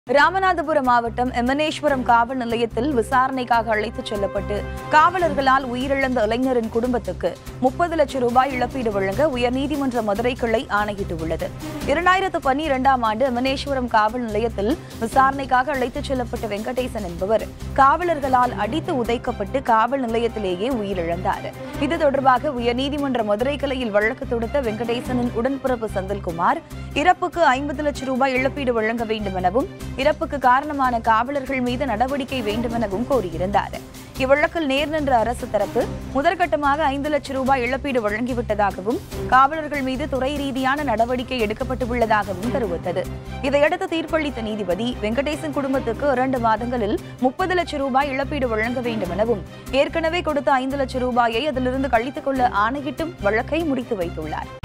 ராமநாதபுரம் மாவட்டம் எமனேஸ்வரம் காவல் நிலையத்தில் விசாரணைக்காக அழைத்துச் செல்லப்பட்டு காவலர்களால் உயிரிழந்த இளைஞரின் குடும்பத்துக்கு முப்பது லட்சம் ரூபாய் இழப்பீடு வழங்க உயர்நீதிமன்ற மதுரை கிளை ஆணையிட்டுள்ளது இரண்டாயிரத்து பன்னிரெண்டாம் ஆண்டு எமனேஸ்வரம் காவல் நிலையத்தில் விசாரணைக்காக அழைத்துச் செல்லப்பட்ட வெங்கடேசன் என்பவர் காவலர்களால் அடித்து உதைக்கப்பட்டு காவல் நிலையத்திலேயே உயிரிழந்தார் இது தொடர்பாக உயர்நீதிமன்ற மதுரை கிளையில் வழக்கு தொடுத்த வெங்கடேசனின் உடன்பிறப்பு செந்தில்குமார் இறப்புக்கு ஐம்பது லட்சம் ரூபாய் இழப்பீடு வழங்க வேண்டும் எனவும் இறப்புக்கு காரணமான காவலர்கள் மீது நடவடிக்கை வேண்டும் எனவும் கோரியிருந்தார் இவ்வழக்கில் நேர் நின்ற அரசு தரப்பு முதற்கட்டமாக ஐந்து லட்சம் ரூபாய் இழப்பீடு வழங்கிவிட்டதாகவும் காவலர்கள் மீது துறை ரீதியான நடவடிக்கை எடுக்கப்பட்டுள்ளதாகவும் தெரிவித்தது இதையடுத்து தீர்ப்பளித்த நீதிபதி வெங்கடேசன் குடும்பத்துக்கு இரண்டு மாதங்களில் முப்பது லட்சம் ரூபாய் இழப்பீடு வழங்க வேண்டும் எனவும் ஏற்கனவே கொடுத்த ஐந்து லட்சம் ரூபாயை அதிலிருந்து கழித்துக் கொள்ள ஆணையிட்டும் வழக்கை முடித்து வைத்துள்ளார்